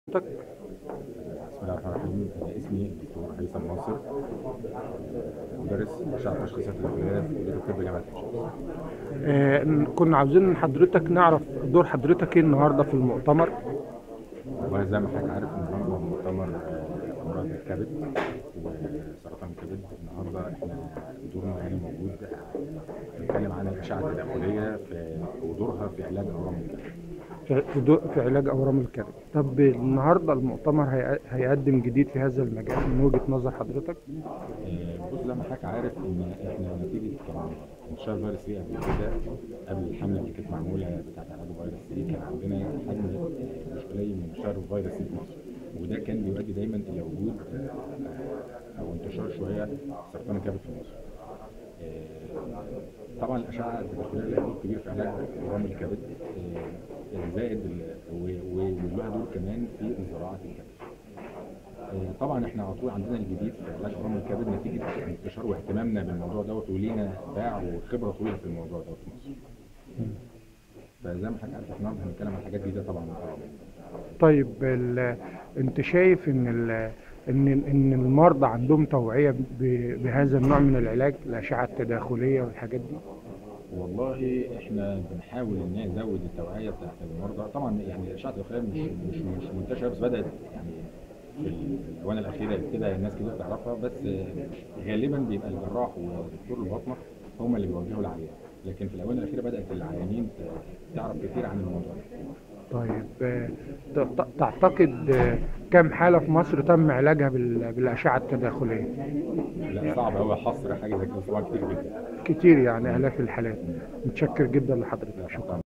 حضرتك بسم الله الرحمن الرحيم أنا اسمي الدكتور هيثم ناصر مدرس أشعة تشخيصات الأولاد في كلية الطب جامعة الشمس آه كنا عاوزين من حضرتك نعرف دور حضرتك ايه النهارده في المؤتمر والله زي ما حضرتك عارف النهارده مؤتمر آه، أمراض الكبد وسرطان الكبد النهارده احنا دورنا هنا موجود بنتكلم عن الأشعة التداخلية في ودورها في علاج أورام الكبد في في دو- في علاج اورام الكبد طب النهارده المؤتمر هي- هيقدم جديد في هذا المجال من وجهة نظر حضرتك آه، بص زي ما حضرتك عارف ان احنا نتيجه كان انتشار فيروس سي قبل كده قبل الحمله اللي كانت معموله بتاعت علاج فيروس سي كان عندنا حجم آه، مش قليل من انتشار فيروس سي في مصر وده كان بيؤدي دايما الى وجود آه، او انتشار شويه سرطان الكبد في مصر. آه، طبعا الاشعه التداخليه لها دور كبير في علاج اورام الكبد آه، زائد ال- و- و- ولها دور كمان في زراعه الكبد. آه، طبعا احنا على طول عندنا الجديد في علاج اورام الكبد نتيجه انتشار واهتمامنا بالموضوع دوت ولينا باع وخبره طويله في الموضوع دوت في مصر. فزي ما حضرتك عارف احنا النهارده هنتكلم عن حاجات جديده طبعا طيب ال... انت شايف ان ال... ان ان المرضى عندهم توعية ب... بهذا النوع من العلاج الاشعة التداخلية والحاجات دي والله احنا بنحاول ان هي نزود التوعيه بتاعت المرضى طبعا يعني الاشعه التداخليه مش مش مش منتشره بس بدات يعني في الاونه الاخيره كده الناس كتير تعرفها بس غالبا بيبقى الجراح ودكتور الباطنه هم اللي بيوجهوا العيان لكن في الاونه الاخيره بدات العيانين ت- تعرف كتير عن الموضوع ده طيب آه، ت- ت- تعتقد آه، كم حالة في مصر تم علاجها بال... بالاشعة التداخلية لا صعب قوي حصر حاجه زي كده طبعا كتير جدا كتير يعني الاف الحالات متشكر جدا لحضرتك شكرا